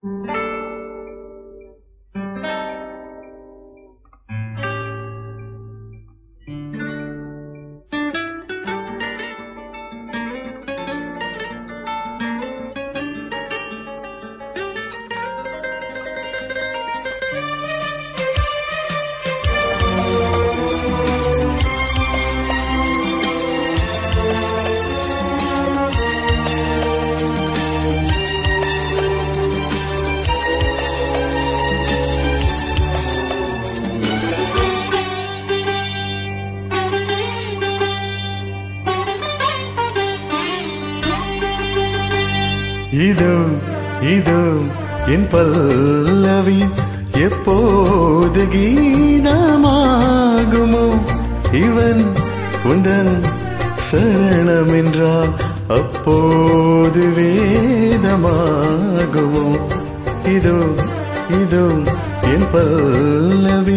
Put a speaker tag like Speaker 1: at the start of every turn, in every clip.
Speaker 1: இதோ இதோ என் பல்லவி எப்போது கீதமாகுமோ இவன் உந்தன் சரணமென்றால் அப்போது வேதமாகுமோ இதோ இதோ என் பல்லவி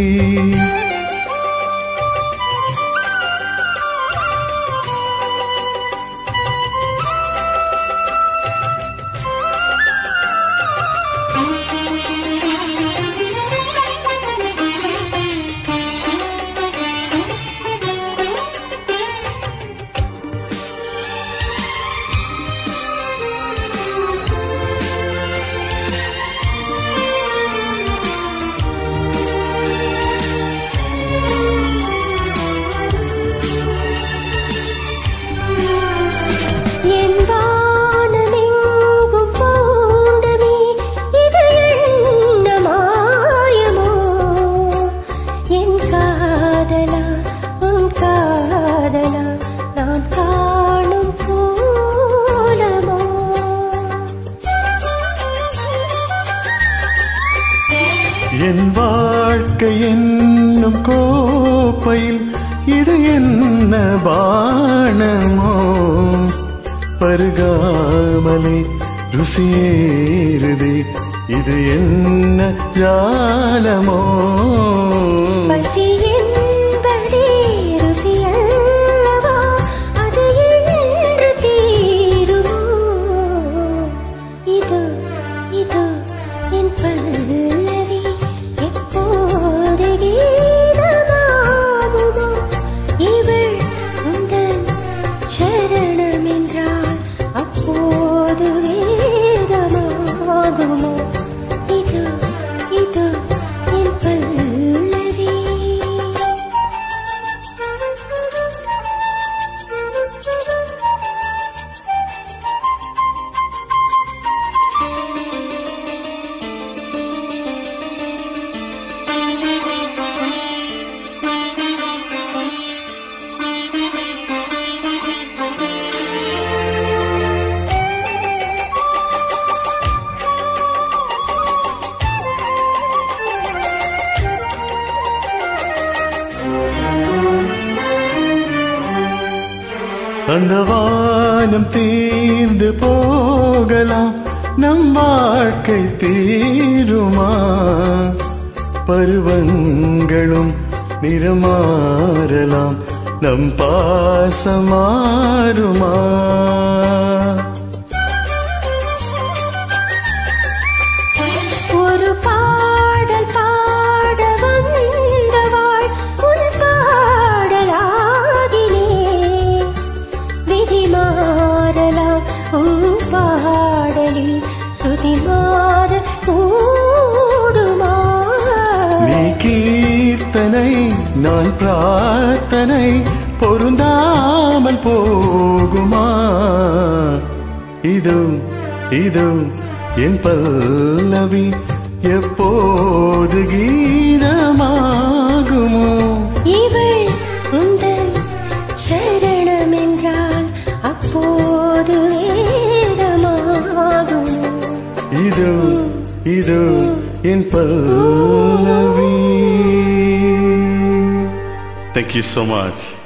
Speaker 2: என் வானமெங்கும் பௌர்ணமி, இது என்ன மாயமோ? என் காதலா, உன் காதலா, நான் காணும் கோலமோ?
Speaker 1: என் வாழ்க்கை என்னும் கோப்பையில் இது என்ன பானமோ பருகாமலே ருசியேறுதே இது என்ன ஜாலமோ
Speaker 2: பசி என்பதே ருசியல்லவா? அது என்று தீருமோ? இதோ, இதோ என் பல்லவி எப்போது கீதமாகுமோ? இவள் உந்தன் சரணம் என்றால் அப்போது வேதமாகுமோ? இதோ, இதோ என் பல்லவி
Speaker 1: அந்த வானம் தீர்ந்து போகலாம் நம் வாழ்க்கை தீருமா பருவங்களும் நிறமாறலாம் நம் பாசமாறுமா
Speaker 2: ஒரு பாடல் பாட வந்தவாள் உன் பாடலாகினே விதி மாறலாம் உன் பாடலில் ஸ்ருதி மாற கூடுமா
Speaker 1: நீ கீர்த்தனை நான் பிரார்த்தனை பொருந்தாமல் போகுமா இது இது என் பல்லவி எப்போது கீதமாகுமோ
Speaker 2: இவள் உந்தன் சரணம் என்றால் அப்போது வேதமாகும்
Speaker 1: இது இது என் பல்லவி Thank you so much.